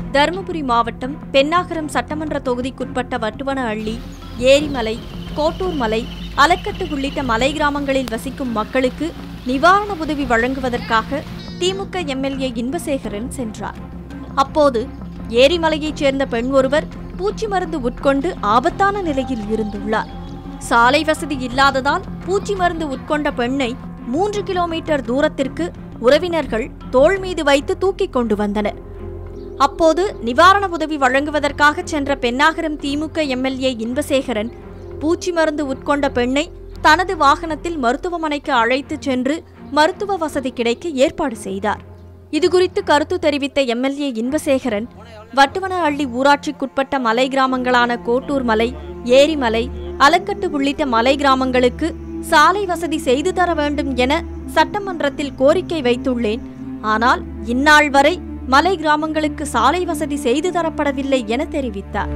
தருமபுரி மாவட்டம் பென்னாகரம் சட்டமன்ற தொகுதிக்குட்பட்ட வட்டுவன அள்ளி ஏரிமலை கோட்டூர் மலை அலக்கட்டு உள்ளிட்ட மலை கிராமங்களில் வசிக்கும் மக்களுக்கு நிவாரண உதவி வழங்குவதற்காக திமுக எம்எல்ஏ இன்பசேகரன் சென்றார் அப்போது ஏரிமலையைச் சேர்ந்த பெண் ஒருவர் பூச்சி மருந்து உட்கொண்டு ஆபத்தான நிலையில் இருந்துள்ளார் சாலை வசதி இல்லாததால் பூச்சி மருந்து உட்கொண்ட பெண்ணை மூன்று கிலோமீட்டர் தூரத்திற்கு உறவினர்கள் தோள் மீது வைத்து தூக்கிக் கொண்டு வந்தனர் அப்போது நிவாரண உதவி வழங்குவதற்காக சென்ற பென்னாகரம் திமுக எம்எல்ஏ இன்பசேகரன் பூச்சி மருந்து உட்கொண்ட பெண்ணை தனது வாகனத்தில் மருத்துவமனைக்கு அழைத்துச் சென்று மருத்துவ வசதி கிடைக்க ஏற்பாடு செய்தார் இதுகுறித்து கருத்து தெரிவித்த எம்எல்ஏ இன்பசேகரன் வட்டுவன அள்ளி ஊராட்சிக்குட்பட்ட மலை கிராமங்களான கோட்டூர் மலை ஏரிமலை அலக்கட்டு உள்ளிட்ட மலை கிராமங்களுக்கு சாலை வசதி செய்து தர வேண்டும் என சட்டமன்றத்தில் கோரிக்கை வைத்துள்ளேன் ஆனால் இந்நாள் வரை மலை கிராமங்களுக்கு சாலை வசதி செய்து தரப்படவில்லை என தெரிவித்தார்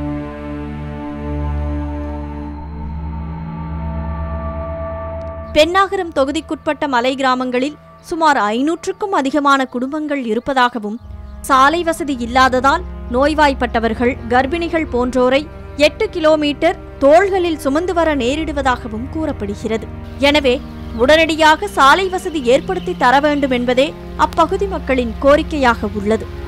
பென்னாகரம் தொகுதிக்குட்பட்ட மலை கிராமங்களில் சுமார் ஐநூற்றுக்கும் அதிகமான குடும்பங்கள் இருப்பதாகவும் சாலை வசதி இல்லாததால் நோய்வாய்ப்பட்டவர்கள் கர்ப்பிணிகள் போன்றோரை எட்டு கிலோமீட்டர் தோள்களில் சுமந்து வர நேரிடுவதாகவும் கூறப்படுகிறது எனவே உடனடியாக சாலை வசதி ஏற்படுத்தி தர வேண்டும் என்பதே அப்பகுதி மக்களின் கோரிக்கையாக உள்ளது